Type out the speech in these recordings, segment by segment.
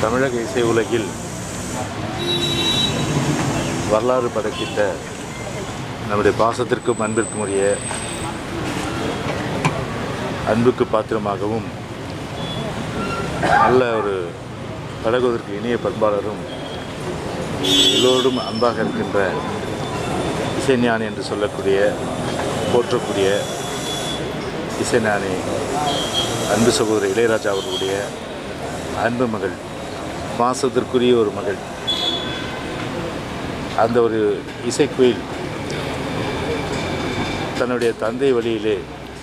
தமிழக இசை உலகில் வரலாறு படைக்கின்ற நம்முடைய பாசத்திற்கும் அன்பிற்கும் உரிய அன்புக்கு பாத்திரமாகவும் நல்ல ஒரு பழகுவதற்கு இனிய பண்பாளரும் எல்லோரும் அன்பாக இருக்கின்ற இசைஞானி என்று சொல்லக்கூடிய போற்றக்கூடிய இசைஞானி அன்பு சகோதரர் இளையராஜா அவர்களுடைய அன்பு மகள் பாசத்திற்குரிய ஒரு மகள் அந்த ஒரு இசைக்குயில் தன்னுடைய தந்தை வழியிலே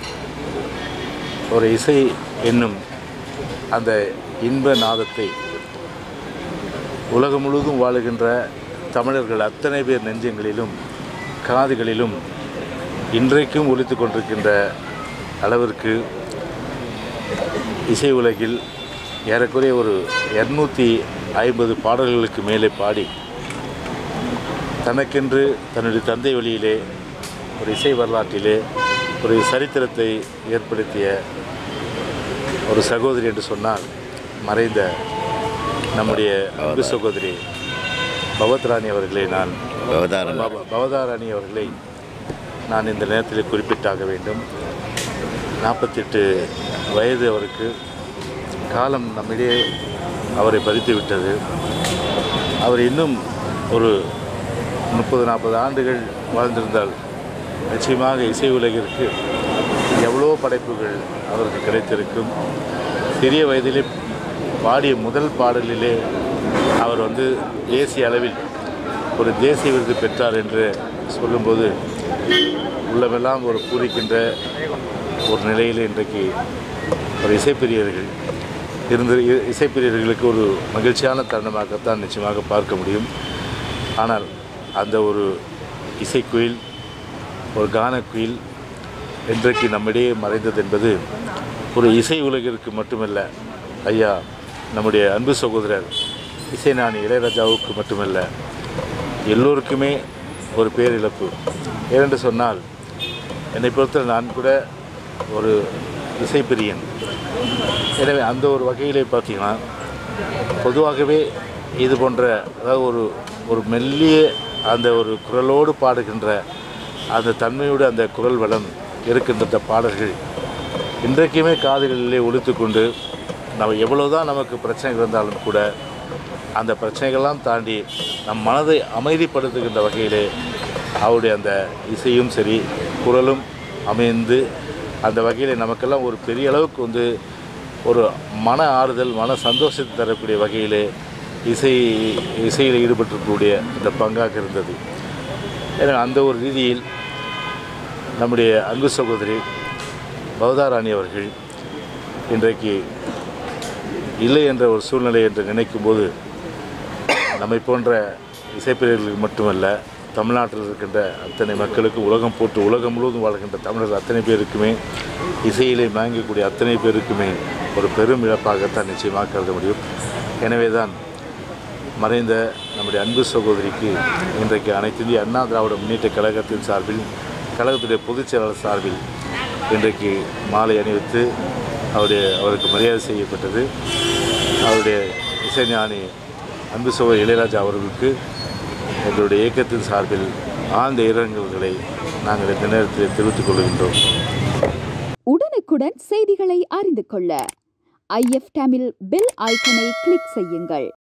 ஒரு இசை என்னும் அந்த இன்ப நாதத்தை உலகம் முழுவதும் வாழுகின்ற தமிழர்கள் அத்தனை பேர் நெஞ்சங்களிலும் காதுகளிலும் இன்றைக்கும் ஒலித்து கொண்டிருக்கின்ற அளவிற்கு இசை உலகில் ஏறக்குறைய ஒரு இரநூத்தி ஐம்பது பாடல்களுக்கு மேலே பாடி தனக்கென்று தன்னுடைய தந்தை வழியிலே ஒரு இசை வரலாற்றிலே ஒரு சரித்திரத்தை ஏற்படுத்திய ஒரு சகோதரி என்று சொன்னால் மறைந்த நம்முடைய அன்பு சகோதரி பவத்ராணி அவர்களை நான் அவதாரம் பவ- பவதாராணி அவர்களை நான் இந்த நேரத்தில் குறிப்பிட்டாக வேண்டும் நாற்பத்தெட்டு வயது அவருக்கு காலம் நம்மிடையே அவரை பறித்து விட்டது அவர் இன்னும் ஒரு முப்பது நாற்பது ஆண்டுகள் வாழ்ந்திருந்தால் நிச்சயமாக இசை உலகிற்கு எவ்வளோ படைப்புகள் அவருக்கு கிடைத்திருக்கும் சிறிய வயதிலே பாடிய முதல் பாடலிலே அவர் வந்து தேசிய அளவில் ஒரு தேசிய விருது பெற்றார் என்று சொல்லும்போது உள்ளமெல்லாம் ஒரு பூரிக்கின்ற ஒரு நிலையில் இன்றைக்கு ஒரு இசைப்பிரியர்கள் இருந்து இ- இசைப்பிரியர்களுக்கு ஒரு மகிழ்ச்சியான தருணமாகத்தான் நிச்சயமாக பார்க்க முடியும் ஆனால் அந்த ஒரு இசைக்குயில் ஒரு கானக்குயில் இன்றைக்கு நம்மிடையே மறைந்தது என்பது ஒரு இசை உலகிற்கு மட்டுமல்ல ஐயா நம்முடைய அன்பு சகோதரர் இசைஞானி இளையராஜாவுக்கு மட்டுமல்ல எல்லோருக்குமே ஒரு பேரிழப்பு ஏனென்று சொன்னால் என்னை பொறுத்த நான் கூட ஒரு இசைப்பிரியன் எனவே அந்த ஒரு வகையிலே பார்த்தீங்கன்னா பொதுவாகவே இது போன்ற அதாவது ஒரு ஒரு மெல்லிய அந்த ஒரு குரலோடு பாடுகின்ற அந்த தன்மையோடு அந்த குரல் வளம் இருக்கின்ற அந்த பாடல்கள் இன்றைக்குமே காதுகளிலே ஒலித்து கொண்டு நம்ம எவ்வளவுதான் நமக்கு பிரச்சனைகள் இருந்தாலும் கூட அந்த பிரச்சனைகள்லாம் தாண்டி நம் மனதை அமைதிப்படுத்துகின்ற வகையிலே அவருடைய அந்த இசையும் சரி குரலும் அமைந்து அந்த வகையிலே நமக்கெல்லாம் ஒரு பெரிய அளவுக்கு வந்து ஒரு மன ஆறுதல் மன சந்தோஷத்தை தரக்கூடிய வகையிலே இசை இசையில் ஈடுபட்டிருக்கக்கூடிய இந்த பங்காக இருந்தது எனவே அந்த ஒரு ரீதியில் நம்முடைய அன்பு சகோதரி பவதாராணி அவர்கள் இன்றைக்கு இல்லை என்ற ஒரு சூழ்நிலை என்று நினைக்கும்போது நம்மை போன்ற இசைப்பிரியர்களுக்கு மட்டுமல்ல தமிழ்நாட்டில் இருக்கின்ற அத்தனை மக்களுக்கு உலகம் போட்டு உலகம் முழுவதும் வாழ்கின்ற தமிழர்கள் அத்தனை பேருக்குமே இசையிலே மயங்கக்கூடிய அத்தனை பேருக்குமே ஒரு பெரும் இழப்பாகத்தான் நிச்சயமாக கருத முடியும் எனவே தான் மறைந்த நம்முடைய அன்பு சகோதரிக்கு இன்றைக்கு அனைத்து இந்திய அண்ணா திராவிட முன்னேற்ற கழகத்தின் சார்பில் கழகத்துடைய பொதுச் செயலாளர் சார்பில் இன்றைக்கு மாலை அணிவித்து அவருடைய அவருக்கு மரியாதை செய்யப்பட்டது அவருடைய இசைஞானி அன்பு சகோதரி இளையராஜா அவர்களுக்கு எங்களுடைய இயக்கத்தின் சார்பில் ஆழ்ந்த இரங்கல்களை நாங்கள் இந்த நேரத்தில் தெரிவித்துக் கொள்கின்றோம் உடனுக்குடன் செய்திகளை அறிந்து கொள்ள ஐஎஃப் தமிழ் பெல் ஐக்கனை கிளிக் செய்யுங்கள்